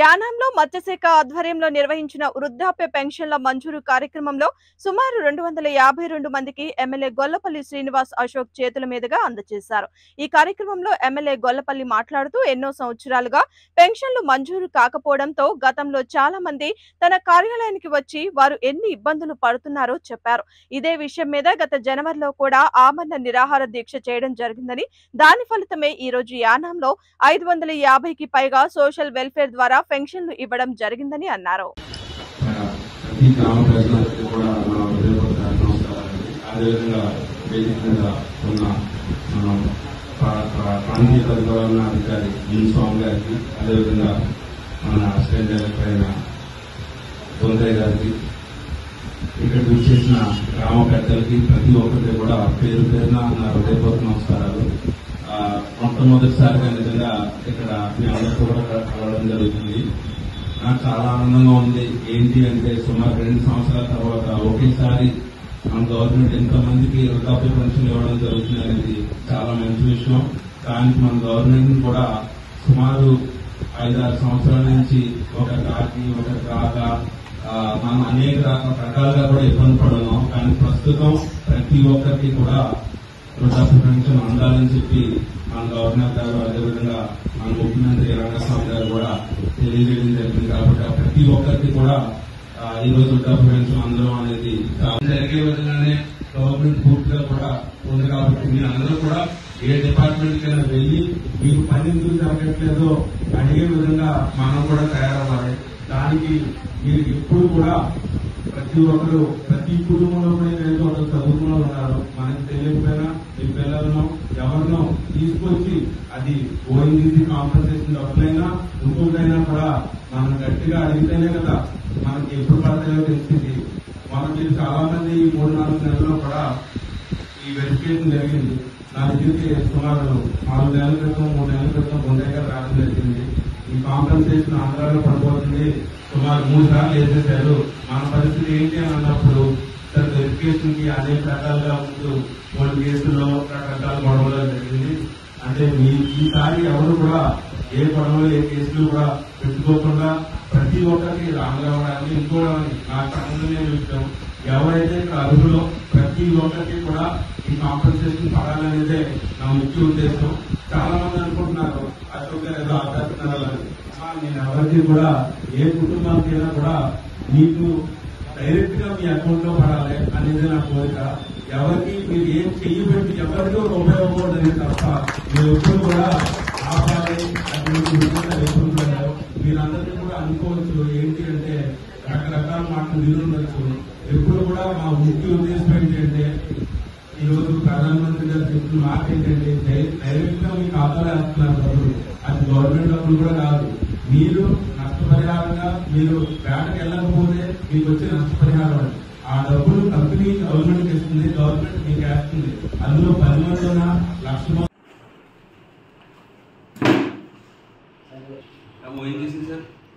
యానాంలో మత్స్యశాఖ ఆధ్వర్యంలో నిర్వహించిన వృద్ధాప్య పెన్షన్ల మంజూరు కార్యక్రమంలో సుమారు రెండు వందల యాభై రెండు మందికి ఎమ్మెల్యే గొల్లపల్లి శ్రీనివాస్ అశోక్ చేతుల మీదుగా అందజేశారు ఈ కార్యక్రమంలో ఎమ్మెల్యే గొల్లపల్లి మాట్లాడుతూ ఎన్నో సంవత్సరాలుగా పెన్షన్లు మంజూరు కాకపోవడంతో గతంలో చాలా మంది తన కార్యాలయానికి వచ్చి వారు ఎన్ని ఇబ్బందులు పడుతున్నారో చెప్పారు ఇదే విషయం మీద గత జనవరిలో కూడా ఆమరణ నిరాహార దీక్ష చేయడం జరిగిందని దాని ఫలితమే ఈ రోజు యానాంలో ఐదు వందల యాభైకి పైగా సోషల్ వెల్ఫేర్ ద్వారా పెన్షన్లు ఇవ్వడం జరిగిందని అన్నారు మన ప్రతి గ్రామ ప్రజలందరికీ కూడా మన హృదయపూర్వక నమస్కారాలండి అదేవిధంగా వేదిక మీద ఉన్న మన ప్రా- ప్రా- ప్రాంతీయ పరిపాలన అధికారి ఎన్ స్వామి గారికి అదేవిధంగా మన అసిస్టెంట్ డైరెక్టర్ అయిన బొందయ్య గారికి ఇక్కడ చేసిన గ్రామ పెద్దలకి ప్రతి ఒక్కరికి కూడా పేరు పేరున నా హృదయపూర్వక నమస్కారాలు ఆ, మొట్టమొదటిసారిగా నిజంగా ఇక్కడ మీ అందరితో కూడా కలవడం జరుగుతుంది నాకు చాలా ఆనందంగా ఉంది ఏంటి అంటే సుమారు రెండు సంవత్సరాల తర్వాత ఒకేసారి మన గవర్నమెంట్ ఎంతో మందికి వృద్ధాప్య పెన్షన్ ఇవ్వడం జరుగుతుంది అనేది చాలా మంచి విషయం దానికి మన గవర్నమెంట్ కూడా సుమారు ఐదారు సంవత్సరాల నుంచి ఒక కాకి ఒక రాగా ఆ, మనం అనేక రకాల రకాలుగా కూడా ఇబ్బంది పడున్నాం కానీ ప్రస్తుతం ప్రతి ఒక్కరికి కూడా వృద్ధాప్య పెన్షన్ అందాలని చెప్పి మన గవర్నర్ గారు అదేవిధంగా మన ముఖ్యమంత్రి రంగస్వామి గారు కూడా తెలియజేయడం జరిగింది కాబట్టి ఆ ప్రతి ఒక్కరికి కూడా ఆ, ఈ రోజు వృద్ధాప్య పెన్షన్ అందడం అనేది చాలా జరిగే విధంగానే గవర్నమెంట్ పూర్తిగా కూడా ఉంది కాబట్టి మీరు అందరూ కూడా ఏ డిపార్ట్మెంట్ కైనా వెళ్ళి మీకు పని ఎందుకు జరగట్లేదో అడిగే విధంగా మనం కూడా తయారవ్వాలి దానికి మీరు ఎప్పుడు కూడా ప్రతి ఒక్కరు ప్రతి కుటుంబంలో కూడా ఏదో ఒక చదువుకున్న వాళ్ళు ఉన్నారు మనకి తెలియకపోయినా మీ పిల్లలను ఎవరినో తీసుకొచ్చి అది ఓఎన్జీసీ కాంపన్సేషన్ డబ్బులైనా ఇంకోటైనా కూడా మనం గట్టిగా అడిగితేనే కదా మనకి ఎప్పుడు పడతాయో తెలిసింది మనం మీరు చాలా మంది ఈ మూడు నాలుగు నెలల్లో కూడా ఈ వెరిఫికేషన్ జరిగింది నా దగ్గరికి సుమారు నాలుగు నెలల క్రితం మూడు నెలల క్రితం బొందయ్య గారు రావడం జరిగింది ఈ కాంపెన్సేషన్ ఆంధ్రాలో పడిపోతుంది సుమారు మూడు సార్లు వేసేశారు మన పరిస్థితి ఏంటి అని అన్నప్పుడు సార్ వెరిఫికేషన్ కి అనేక రకాలుగా ముందు మూడు కేసుల్లో రకరకాల గొడవలు జరిగింది అంటే మీ ఈసారి ఎవరు కూడా ఏ గొడవలు ఏ కేసులు కూడా పెట్టుకోకుండా ప్రతి ఒక్కరికి రామరావు గారిని ఇంకోవడానికి నాకు సంబంధమే విషయం ఎవరైతే ఇక్కడ అర్హులో ప్రతి ఒక్కరికి కూడా ఈ కాంపెన్సేషన్ పడాలనేదే నా ముఖ్య ఉద్దేశం చాలా మంది అనుకుంటున్నారు అశోక్ గారు ఏదో ఆపేస్తున్నారని అమ్మా, నేను ఎవరికి కూడా ఏ కుటుంబానికైనా కూడా మీకు డైరెక్ట్ గా మీ అకౌంట్ లో పడాలి అనేది నా కోరిక ఎవరికి మీరు ఏం చెయ్యబెట్టి ఎవరికి ఒక ఉపయోగపడదని తప్ప మీరు ఎప్పుడు కూడా ఆపాలి అటువంటి విధంగా ఎదుర్కొంటారు మీరందరినీ కూడా అనుకోవచ్చు ఏంటి అంటే రకరకాల మాటలు వినుండొచ్చు ఎప్పుడు కూడా మా ముఖ్య ఉద్దేశం ఏంటంటే ఈ రోజు ప్రధానమంత్రి గారు చెప్తున్న మాట ఏంటంటే డై- డైరెక్ట్ గా మీ ఖాతాలో వేస్తున్నారు డబ్బులు అది గవర్నమెంట్ డబ్బులు కూడా కాదు మీరు నష్టపరిహారంగా మీరు వేటకు వెళ్ళకపోతే మీకు వచ్చే నష్టపరిహారం అది. ఆ డబ్బులు కంపెనీ గవర్నమెంట్ ఇస్తుంది గవర్నమెంట్ మీకు వేస్తుంది అందులో పది మందిన లక్ష మంది ONGC, sir?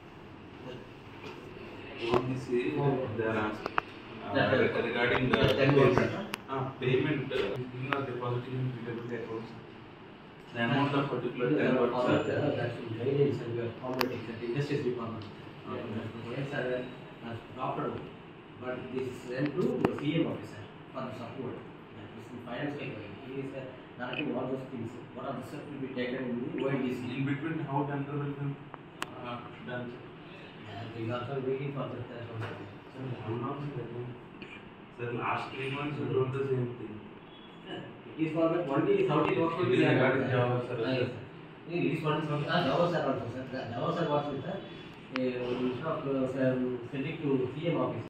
ONGC, they are asking, uh, regarding the Ten days, sir. uh, payment, uh, in the depositing in PWD accounts. The amount of particular ten percent, sir. But this is sent to the CM officer for the support. That is in finance category. He is uh, narrating all those things. What are the steps will be taken in the ONDC? In between, how tender will be uh, done? And we are also waiting for the test of the- Sir, how long is it? Sir, last three months you told the same thing. It is for the only Saudi works will It be is there. regarding Java, sir. Ah, yes, sir. It is for the ah, Java sir also, sir. Java sir works with the, uh, instead of uh, sending to CM office.